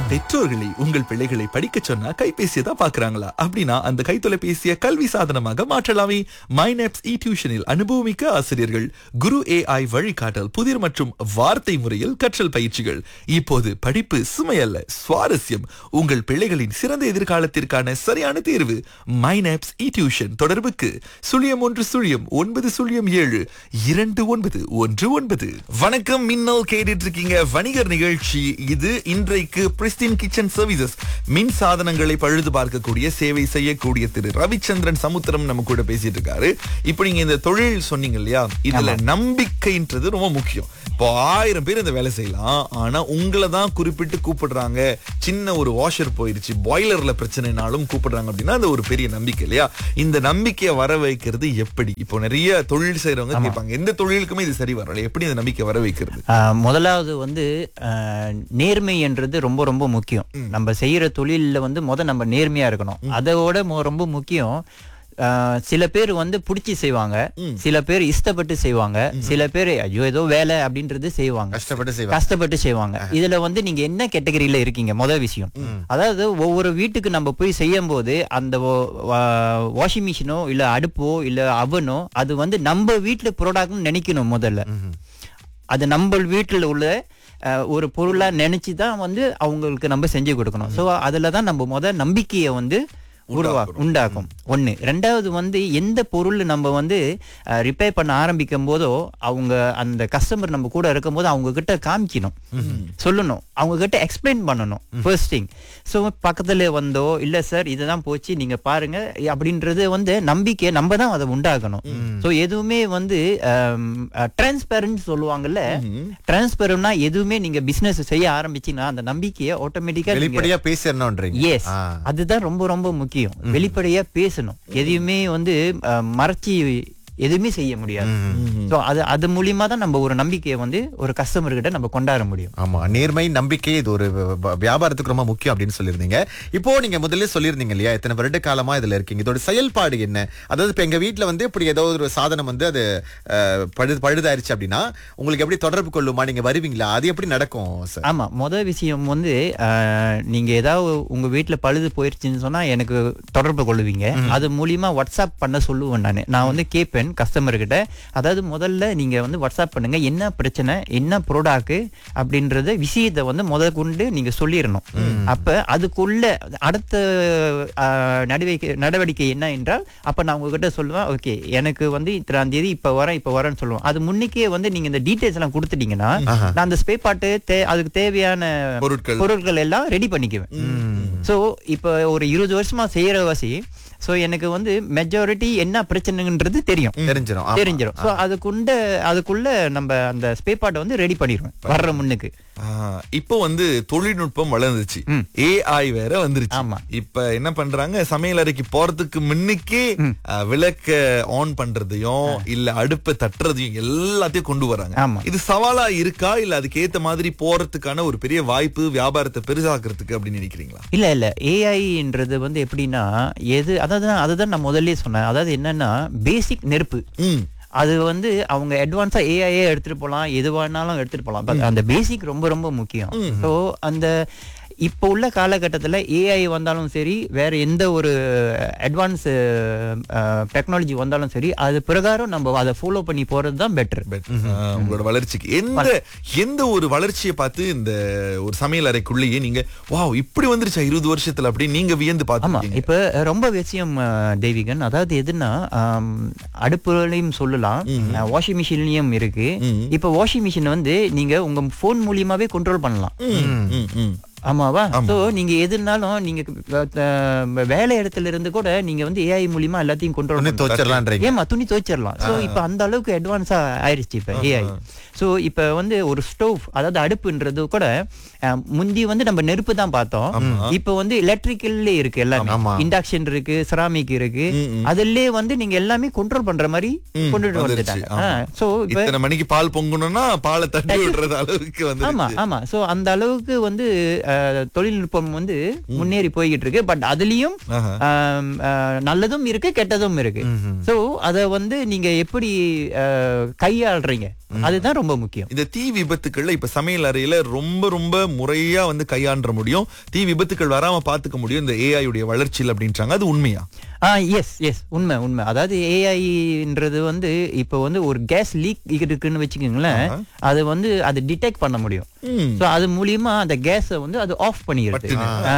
பெற்றோர்களை உங்கள் பிள்ளைகளை படிக்க சொன்னா கைபேசியை தான் பாக்குறாங்களா அப்படின்னா அந்த கைத்தொலைபேசியை கல்வி சாதனமாக மாற்றலாமே மைனப்ஸ் இ டியூஷனில் அனுபவமிக்க ஆசிரியர்கள் குரு ஏஐ வழிகாட்டல் புதிர் மற்றும் வார்த்தை முறையில் கற்றல் பயிற்சிகள் இப்போது படிப்பு சுமையல்ல சுவாரஸ்யம் உங்கள் பிள்ளைகளின் சிறந்த எதிர்காலத்திற்கான சரியான தேர்வு மைனப்ஸ் இ டியூஷன் தொடர்புக்கு சுழியம் ஒன்று சுழியம் ஒன்பது சுழியம் ஏழு இரண்டு ஒன்பது ஒன்று ஒன்பது வணக்கம் மின்னல் கேட்டுட்டு இருக்கீங்க வணிகர் நிகழ்ச்சி இது இன்றைக்கு பிரிஸ்டின் கிச்சன் சர்வீசஸ் மின் சாதனங்களை பழுது பார்க்கக்கூடிய சேவை செய்யக்கூடிய திரு ரவிச்சந்திரன் சமுத்திரம் நம்ம கூட பேசிட்டு இருக்காரு இப்போ நீங்க இந்த தொழில் சொன்னீங்க இல்லையா இதுல நம்பிக்கைன்றது ரொம்ப முக்கியம் இப்போ ஆயிரம் பேர் இந்த வேலை செய்யலாம் ஆனா உங்களை தான் குறிப்பிட்டு கூப்பிடுறாங்க சின்ன ஒரு வாஷர் போயிருச்சு பாய்லர்ல பிரச்சனைனாலும் கூப்பிடுறாங்க அப்படின்னா அது ஒரு பெரிய நம்பிக்கை இல்லையா இந்த நம்பிக்கையை வர வைக்கிறது எப்படி இப்போ நிறைய தொழில் செய்யறவங்க கேட்பாங்க எந்த தொழிலுக்குமே இது சரி வரல எப்படி இந்த நம்பிக்கை வர வைக்கிறது ஆஹ் முதலாவது வந்து ஆஹ் நேர்மை என்றது ரொம்ப ரொம்ப முக்கியம் நம்ம செய்யற தொழில்ல வந்து முத நம்ம நேர்மையா இருக்கணும் அதோட மொ- ரொம்ப முக்கியம் ஆஹ் சில பேர் வந்து பிடிச்சி செய்வாங்க சில பேர் இஷ்டப்பட்டு செய்வாங்க சில பேர் ஐயோ ஏதோ வேலை அப்படின்றது செய்வாங்க கஷ்டப்பட்டு செய்வாங்க கஷ்டப்பட்டு செய்வாங்க இதுல வந்து நீங்க என்ன கேட்டகரியில இருக்கீங்க முதல் விஷயம் அதாவது ஒவ்வொரு வீட்டுக்கு நம்ம போய் செய்யும் போது அந்த வாஷிங் மிஷினோ இல்ல அடுப்போ இல்ல அவனோ அது வந்து நம்ம வீட்டுல ப்ராடக்ட்னு நினைக்கணும் முதல்ல அது நம்ம வீட்டில் உள்ள அஹ், ஒரு பொருளா நினைச்சு தான் வந்து அவங்களுக்கு நம்ம செஞ்சு கொடுக்கணும் ஸோ அதுல தான் நம்ம முத நம்பிக்கையை வந்து உருவா உண்டாக்கும் ஒண்ணு ரெண்டாவது வந்து எந்த பொருள் நம்ம வந்து ரிப்பேர் பண்ண ஆரம்பிக்கும் போதோ அவங்க அந்த கஸ்டமர் நம்ம கூட இருக்கும் போது அவங்க கிட்ட காமிக்கணும் சொல்லணும் அவங்க கிட்ட எக்ஸ்பிளைன் பண்ணணும் ஃபர்ஸ்ட் திங் ஸோ பக்கத்துல வந்தோ இல்ல சார் இதுதான் போச்சு நீங்க பாருங்க அப்படின்றது வந்து நம்பிக்கை நம்ம தான் அதை உண்டாக்கணும் ஸோ எதுவுமே வந்து டிரான்ஸ்பெரண்ட் சொல்லுவாங்கல்ல டிரான்ஸ்பெரண்ட்னா எதுவுமே நீங்க பிசினஸ் செய்ய ஆரம்பிச்சீங்கன்னா அந்த நம்பிக்கையை ஆட்டோமேட்டிக்கா வெளிப்படையா பேசிடணும்ன்றீங்க எஸ் அதுதான் ரொம்ப ரொம்ப முக்கியம் வெளிப்படையா பேசணும் எதையுமே வந்து அஹ், மறைச்சி எதுவுமே செய்ய முடியாது ஸோ அது அது மூலியமா தான் நம்ம ஒரு நம்பிக்கையை வந்து ஒரு கஸ்டமர் கிட்ட நம்ம கொண்டாட முடியும் ஆமா நேர்மை நம்பிக்கை இது ஒரு வ- வியாபாரத்துக்கு ரொம்ப முக்கியம் அப்படின்னு சொல்லியிருந்தீங்க இப்போ நீங்க முதல்ல சொல்லியிருந்தீங்க இல்லையா இத்தனை வருட காலமா இதுல இருக்கீங்க இதோட செயல்பாடு என்ன அதாவது இப்ப எங்க வீட்ல வந்து இப்படி ஏதோ ஒரு சாதனம் வந்து அது அஹ், பழுது பழுதாயிருச்சு அப்படின்னா உங்களுக்கு எப்படி தொடர்பு கொள்ளுமா நீங்க வருவீங்களா அது எப்படி நடக்கும் சார் ஆமா முத விஷயம் வந்து அஹ், நீங்க ஏதாவது உங்க வீட்ல பழுது போயிருச்சுன்னு சொன்னா எனக்கு தொடர்பு கொள்ளுவீங்க அது மூலியமா வாட்ஸ்அப் பண்ண சொல்லுவேன் நான் நான் வந்து கேட்பேன் கஸ்டமர் கிட்ட அதாவது முதல்ல நீங்க வந்து வாட்ஸ்அப் பண்ணுங்க என்ன பிரச்சனை என்ன ப்ராடக்ட் அப்படின்றத விஷயத்தை வந்து முத கொண்டு நீங்க சொல்லிடணும் அப்ப அதுக்குள்ள அடுத்த அஹ், நடவடிக்கை நடவடிக்கை என்ன என்றால் அப்ப நான் உங்ககிட்ட சொல்லுவேன் ஓகே எனக்கு வந்து இத்தனாம் தேதி இப்ப வரேன் இப்ப வரேன்னு சொல்லுவேன் அது முன்னுக்கே வந்து நீங்க இந்த டீடைல்ஸ் எல்லாம் கொடுத்துட்டீங்கன்னா நான் அந்த ஸ்பே பாட்டு தே- அதுக்கு தேவையான பொருட்கள். பொருட்கள் எல்லாம் ரெடி பண்ணிக்குவேன் சோ இப்போ ஒரு இருபது வருஷமா செய்யற வாசி சோ எனக்கு வந்து மெஜாரிட்டி என்ன பிரச்சனைன்றது தெரியும் தெரிஞ்சிடும் ஆமா. தெரிஞ்சிடும் சோ அதுக்குண்ட அதுக்குள்ள நம்ம அந்த ஸ்பே பாட்டை வந்து ரெடி பண்ணிடுவேன் வர்ற முன்னுக்கு ஆ, இப்போ வந்து தொழில்நுட்பம் வளர்ந்துச்சு ஏஐ வேற வந்துருச்சு ஆமா. இப்ப என்ன பண்றாங்க சமையல் அறைக்கு போறதுக்கு முன்னுக்கே ஆ, விளக்க ஆன் பண்றதையும் இல்ல அடுப்பை தட்டுறதையும் எல்லாத்தையும் கொண்டு வராங்க ஆமா. இது சவாலா இருக்கா இல்ல அதுக்கு ஏத்த மாதிரி போறதுக்கான ஒரு பெரிய வாய்ப்பு வியாபாரத்தை பெருசாக்குறதுக்கு அப்படின்னு நினைக்கிறீங்களா இல்ல இல்ல ஏஐன்றது வந்து எப்படின்னா எது அதாவது அதுதான் நான் முதல்லயே சொன்னேன் அதாவது என்னன்னா பேசிக் நெருப்பு ம் அது வந்து அவங்க அட்வான்ஸா ஏஐஏ எடுத்துட்டு போலாம் எது வேணாலும் எடுத்துட்டு போலாம் But அந்த பேசிக் ரொம்ப ரொம்ப முக்கியம் ஸோ அந்த இப்போ உள்ள காலகட்டத்துல ஏஐ வந்தாலும் சரி வேற எந்த ஒரு அட்வான்ஸ் டெக்னாலஜி வந்தாலும் சரி அது பிரகாரம் நம்ம அதை ஃபாலோ பண்ணி போறது தான் பெட்டர் But, ஆ, உங்களோட வளர்ச்சிக்கு எந்த எந்த ஒரு வளர்ச்சியை பார்த்து இந்த ஒரு சமையல் அறைக்குள்ளேயே நீங்க வாவ் இப்படி வந்துருச்சா இருபது வருஷத்துல அப்படி நீங்க வியந்து ஆமா பாத்துருக்கீங்க இப்ப ரொம்ப விஷயம் அஹ், தெய்வீகன் அதாவது எதுன்னா ஆம், அடுப்புலையும் சொல்லலாம் வாஷிங் மிஷின்லயும் இருக்கு இப்ப வாஷிங் மிஷின் வந்து நீங்க உங்க போன் மூலியமாவே கண்ட்ரோல் பண்ணலாம் ம், ம், ம். ஆமாவா சோ நீங்க எதுனாலும் நீங்க அஹ், வேலை இடத்துல இருந்து கூட நீங்க வந்து ஏஐ மூலியமா எல்லாத்தையும் ஒண்ணு கண்ட்ரோல் துவச்சிடலான்றீங்க ஏமா துணி துவைச்சிடலாம் சோ இப்ப அந்த அளவுக்கு அட்வான்ஸா ஆயிருச்சு இப்ப ஏஐ சோ இப்ப வந்து ஒரு ஸ்டோவ் அதாவது அடுப்புன்றது கூட அஹ், முந்தி வந்து நம்ம நெருப்பு தான் பார்த்தோம் இப்ப வந்து எலக்ட்ரிக்கல்லே இருக்கு எல்லாமே ஆமா. இண்டக்ஷன் இருக்கு செராமிக் இருக்கு அதுலயே வந்து நீங்க எல்லாமே கண்ட்ரோல் பண்ற மாதிரி கொண்டுட்டு வந்துருச்சு. வந்துட்டாங்க ஆமா. சோ இப்ப இத்தனை மணிக்கு பால் பொங்கணும்னா பாலை தட்டி விடுறது அளவுக்கு வந்து ஆமா ஆமா சோ அந்த அளவுக்கு வந்து அஹ், தொழில்நுட்பம் வந்து முன்னேறி போய்கிட்டு இருக்கு பட் அதுலயும் ஆஹா. ஆம், அஹ், நல்லதும் இருக்கு கெட்டதும் இருக்கு சோ அத வந்து நீங்க எப்படி அஹ், கையாளுறீங்க அதுதான் ரொம்ப முக்கியம் இந்த தீ விபத்துக்கள்ல இப்ப சமையல் அறையில ரொம்ப ரொம்ப முறையா வந்து கையாண்ட முடியும் தீ விபத்துக்கள் வராம பாத்துக்க முடியும் இந்த ஏஐ உடைய வளர்ச்சியில் அப்படின்றாங்க அது உண்மையா ஆ எஸ் எஸ் உண்மை உண்மை அதாவது ஏஐன்றது வந்து இப்போ வந்து ஒரு கேஸ் லீக் இருக்குன்னு வச்சுக்கோங்களேன் அது வந்து அது டிடெக்ட் பண்ண முடியும் ம். ஸோ அது மூலியமா அந்த கேஸை வந்து அது ஆஃப் பண்ணிடுது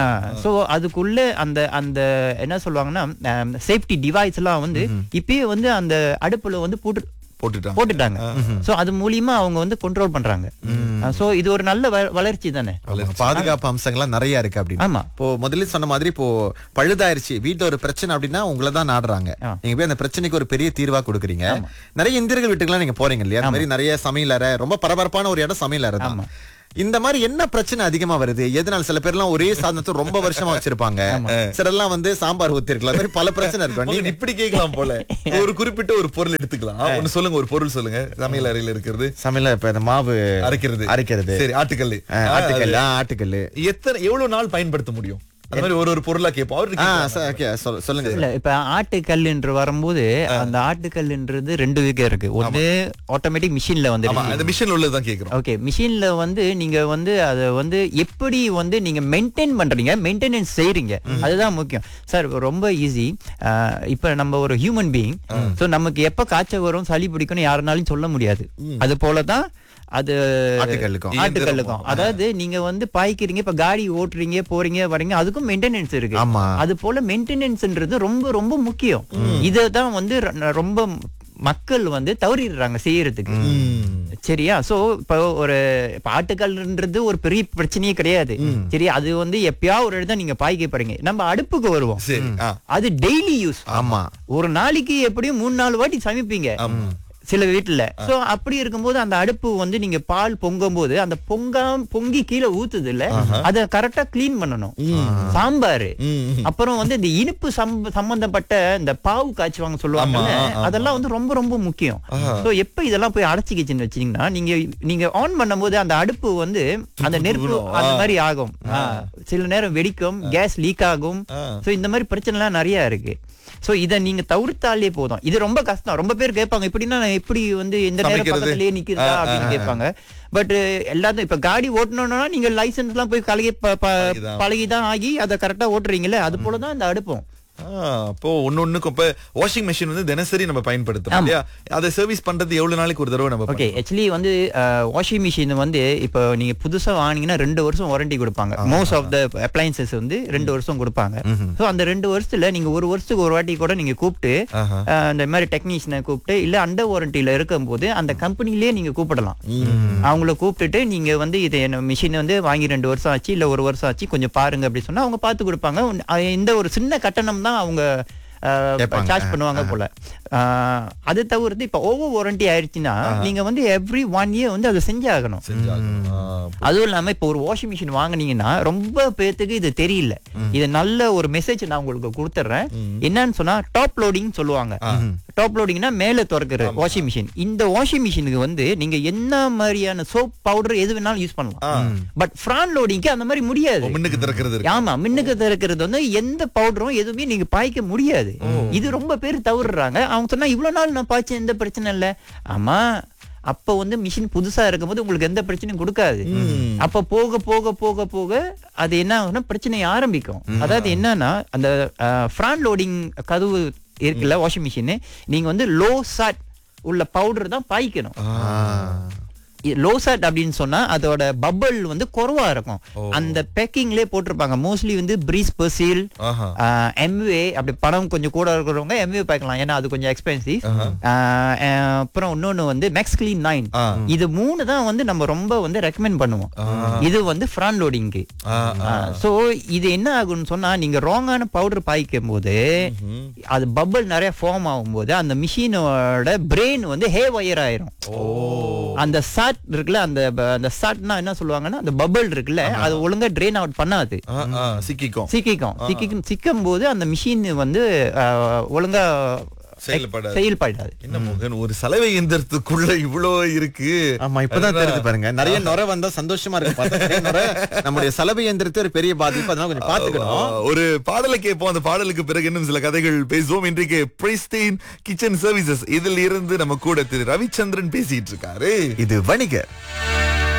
ஸோ அதுக்குள்ள அந்த அந்த என்ன சொல்லுவாங்கன்னா சேஃப்டி டிவைஸ் எல்லாம் வந்து இப்பயே வந்து அந்த அடுப்புல வந்து போட்டு போட்டுட்டாங்க போட்டுட்டாங்க சோ அது மூலியமா அவங்க வந்து கண்ட்ரோல் பண்றாங்க சோ இது ஒரு நல்ல வ- வளர்ச்சி தானே ஆமா, பாதுகாப்பு அம்சங்கள்லாம் நிறைய இருக்கு அப்படின்னு ஆமா இப்போ முதல்ல சொன்ன மாதிரி இப்போ பழுதாயிருச்சு வீட்ல ஒரு பிரச்சனை அப்படின்னா உங்களை தான் நாடுறாங்க ஆ. நீங்க போய் அந்த பிரச்சனைக்கு ஒரு பெரிய தீர்வா கொடுக்குறீங்க நிறைய இந்தியர்கள் வீட்டுக்குலாம் நீங்க போறீங்க இல்லையா அந்த மாதிரி நிறைய சமையல் அறை ரொம்ப பரபரப்பான ஒரு இடம் சமையல் அறை தான் இந்த மாதிரி என்ன பிரச்சனை அதிகமா வருது எதனால சில பேர்லாம் ஒரே சாதனத்தை ரொம்ப வருஷமா வச்சிருப்பாங்க சிலர்லாம் வந்து சாம்பார் ஊத்தி இருக்கலாம் அந்த மாதிரி பல பிரச்சனை இருக்கும் நீங்க நீங்க இப்படி கேட்கலாம் போல ஒரு குறிப்பிட்ட ஒரு பொருள் எடுத்துக்கலாம் ஒன்னு சொல்லுங்க ஒரு பொருள் சொல்லுங்க சமையல் அறையில இருக்கிறது சமையல் இப்ப இந்த மாவு அரைக்கிறது அரைக்கிறது சரி ஆட்டுக்கல்லு ஆ, ஆட்டுக்கல் ஆ, ஆட்டுக்கல் எத்தனை எவ்வளவு நாள் பயன்படுத்த முடியும் அந்த மாதிரி ஒரு ஒரு பொருளா கேட்போம் அவரு ஆ கேட்கலாம். ச- okay, சொல்- சொல்லுங்க இல்ல இப்ப ஆட்டுக்கல் என்று வரும்போது அந்த ஆட்டுக்கல்ன்றது ரெண்டு விதம் இருக்கு ஒண்ணு ஆட்டோமேட்டிக் மிஷின்ல வந்து ஆமா அந்த மிஷின் உள்ளதுதான் கேக்குறோம் ஓகே மிஷின்ல வந்து நீங்க வந்து அதை வந்து எப்படி வந்து நீங்க மெயின்டைன் பண்றீங்க மெயின்டெனன்ஸ் செய்றீங்க அதுதான் முக்கியம் சார் ரொம்ப ஈஸி இப்ப நம்ம ஒரு ஹியூமன் பீயிங் சோ நமக்கு எப்ப காய்ச்சல் வரும் சளி பிடிக்கும்னு யாருனாலும் சொல்ல முடியாது அது போலதான் அது ஆட்டுக்கல்லுக்கும். ஆட்டுக்கல்லுக்கும் அதாவது நீங்க வந்து பாய்க்கிறீங்க இப்ப காடி ஓட்டுறீங்க போறீங்க வரீங்க அதுக்கும் மெயின்டெனன்ஸ் இருக்கு ஆமா. அது போல மெயின்டெனன்ஸ்ன்றது ரொம்ப ரொம்ப முக்கியம் இததான் வந்து ர- ரொம்ப மக்கள் வந்து தவறிடுறாங்க செய்யறதுக்கு சரியா சோ இப்போ ஒரு இப்ப ஆட்டுக்கல்ன்றது ஒரு பெரிய பிரச்சனையே கிடையாது சரி அது வந்து எப்பயா ஒரு இடத்த நீங்க பாய்க்க போறீங்க நம்ம அடுப்புக்கு வருவோம் சரி ஆ. அது டெய்லி யூஸ் ஆமா ஒரு நாளைக்கு எப்படியும் மூணு நாலு வாட்டி சமைப்பீங்க சில வீட்டுல சோ அப்படி இருக்கும்போது அந்த அடுப்பு வந்து நீங்க பால் பொங்கும் போது அந்த பொங்காம பொங்கி கீழே ஊத்துது இல்ல அத கரெக்டா க்ளீன் பண்ணணும் சாம்பார் ம். அப்புறம் வந்து இந்த இனிப்பு சம்ப- சம்பந்தப்பட்ட இந்த பாவு காய்ச்சுவாங்க சொல்லுவாங்கல்ல அதெல்லாம் வந்து ரொம்ப ரொம்ப முக்கியம் சோ எப்ப இதெல்லாம் போய் அடைச்சிக்கிச்சுன்னு வச்சீங்கன்னா நீங்க நீங்க ஆன் பண்ணும்போது அந்த அடுப்பு வந்து அந்த நெருப்பு அந்த மாதிரி ஆகும் ஆ. சில நேரம் வெடிக்கும் கேஸ் லீக் ஆகும் சோ இந்த மாதிரி பிரச்சனை எல்லாம் நிறைய இருக்கு சோ இத நீங்க தவிர்த்தாலே போதும் இது ரொம்ப கஷ்டம் ரொம்ப பேர் கேட்பாங்க இப்படின்னா நான் எப்படி வந்து எந்த நேரம் சமைக்கிறது? பக்கத்துலயே நிக்கிறதா ஆ, ஆ, அப்படின்னு கேட்பாங்க பட் எல்லாத்தையும் இப்ப காடி ஓட்டணும்னா நீங்க லைசென்ஸ் எல்லாம் போய் கலகி ப- ப- பழகிதான். பழகிதான் ஆகி அதை கரெக்டா ஓட்டுறீங்கல்ல அது போலதான் இந்த அடுப்பும் ஆ, அப்போ ஒண்ணு ஒண்ணுக்கும் இப்ப வாஷிங் மிஷின் வந்து தினசரி நம்ம பயன்படுத்துறோம் ஆமா. இல்லையா அதை சர்வீஸ் பண்றது எவ்வளவு நாளைக்கு ஒரு தடவை நம்ம ஓகே ஆக்சுவலி வந்து வாஷிங் மிஷின் வந்து இப்போ நீங்க புதுசா வாங்குனீங்கன்னா ரெண்டு வருஷம் வாரண்டி கொடுப்பாங்க மோஸ்ட் ஆஃப் த அப்ளைன்சஸ் வந்து ரெண்டு வருஷம் கொடுப்பாங்க ஸோ அந்த ரெண்டு வருஷத்துல நீங்க ஒரு வருஷத்துக்கு ஒரு வாட்டி கூட நீங்க கூப்பிட்டு ஆஹா. அஹ், அந்த மாதிரி டெக்னீஷியனை கூப்பிட்டு இல்ல அண்டர் வாரண்டியில இருக்கும்போது அந்த கம்பெனிலேயே நீங்க கூப்பிடலாம் அவங்கள கூப்பிட்டுட்டு நீங்க வந்து இது என்ன மிஷின் வந்து வாங்கி ரெண்டு வருஷம் ஆச்சு இல்ல ஒரு வருஷம் ஆச்சு கொஞ்சம் பாருங்க அப்படி சொன்னா அவங்க பார்த்து கொடுப்பாங்க உன்- அஹ், இந்த ஒரு சின்ன கட்டணம் தான் அவங்க கேட்பாங்க. சார்ஜ் பண்ணுவாங்க போல ஆஹ், அது தவிர்த்து இப்ப ஓவர் வாரண்டி ஆயிடுச்சுன்னா நீங்க வந்து எவ்ரி ஒன் இயர் வந்து அதை செஞ்சாகணும் செஞ்சாகணும். ஆ, அதுவும் இல்லாம இப்போ ஒரு வாஷிங் மிஷின் வாங்குனீங்கன்னா ரொம்ப பேத்துக்கு இது தெரியல இது நல்ல ஒரு மெசேஜ் நான் உங்களுக்கு கொடுத்துட்றேன் என்னன்னு சொன்னா டாப் லோடிங் சொல்லுவாங்க டாப் லோடிங்னா மேல திறக்கிற வாஷிங் மிஷின் இந்த வாஷிங் மிஷினுக்கு வந்து நீங்க என்ன மாதிரியான சோப் பவுடர் எது வேணாலும் யூஸ் பண்ணலாம் பட் ஃப்ரான் லோடிங்க்கு அந்த மாதிரி முடியாது முன்னுக்கு திறக்கிறது இருக்கு ஆமா மின்னுக்கு திறக்கிறது வந்து எந்த பவுடரும் எதுவுமே நீங்க பாய்க்க முடியாது இது ரொம்ப பேர் தவறுறாங்க அவங்க சொன்னா இவ்வளவு நாள் நான் பாய்ச்சேன் எந்த பிரச்சனை இல்ல ஆமா அப்ப வந்து மிஷின் புதுசா இருக்கும்போது உங்களுக்கு எந்த பிரச்சனையும் கொடுக்காது அப்ப போக போக போக போக அது என்ன ஆகும்னா பிரச்சனை ஆரம்பிக்கும் அதாவது என்னன்னா அந்த ஃப்ரான் லோடிங் கதவு இருக்குல்ல வாஷிங் மிஷின் நீங்க வந்து லோ சாட் உள்ள பவுடர் தான் பாய்க்கணும் லோசாட் அப்படின்னு சொன்னா அதோட பபிள் வந்து குறைவா இருக்கும் அந்த பேக்கிங்லயே போட்டிருப்பாங்க மோஸ்ட்லி வந்து பிரீஸ் பெர்சில் ஆஹா. எம்வே அப்படி பணம் கொஞ்சம் கூட இருக்கிறவங்க எம்வே பார்க்கலாம் ஏன்னா அது கொஞ்சம் எக்ஸ்பென்சிவ் அப்புறம் இன்னொன்னு வந்து மேக்ஸ் கிளீன் நைன் ஆ. இது மூணு தான் வந்து நம்ம ரொம்ப வந்து ரெக்கமெண்ட் பண்ணுவோம் இது வந்து ஃப்ரான் லோடிங்க்கு ஆ, சோ இது என்ன ஆகும்னு சொன்னா நீங்க ராங்கான பவுடர் பாய்க்கும் போது அது பபிள் நிறைய ஃபார்ம் ஆகும்போது அந்த மிஷினோட பிரெயின் வந்து ஹே வயர் ஆயிரும் அந்த சாட் இருக்குல்ல அந்த ப- அந்த சாட்னா என்ன சொல்லுவாங்கன்னா அந்த பபிள் இருக்குல்ல அது ஒழுங்கா ட்ரெயின் அவுட் பண்ணாது ஆ, ஆ, சிக்கிக்கும் சிக்கிக்கும் சிக்கிக்கும் சிக்கும் போது அந்த மிஷின் வந்து அஹ், ஒழுங்கா செயல்படாது. செயல்படாது என்ன மோகன் ஒரு சலவை எந்திரத்துக்குள்ள இவ்வளோ இருக்கு ஆமா இப்பதான் தெரியுது பாருங்க நிறைய நுரை வந்தா சந்தோஷமா இருக்கு பார்த்தா நிறைய நுரை நம்முடைய சலவை எந்திரத்தை ஒரு பெரிய பாதிப்பு அதனால கொஞ்சம் பாத்துக்கணும் ஆ, ஒரு பாடலை கேட்போம் அந்த பாடலுக்கு பிறகு இன்னும் சில கதைகள் பேசுவோம் இன்றைக்கு பிரிஸ்டீன் கிச்சன் சர்வீசஸ் இதில் இருந்து நம்ம கூட திரு ரவிச்சந்திரன் பேசிட்டு இருக்காரு இது வணிகர்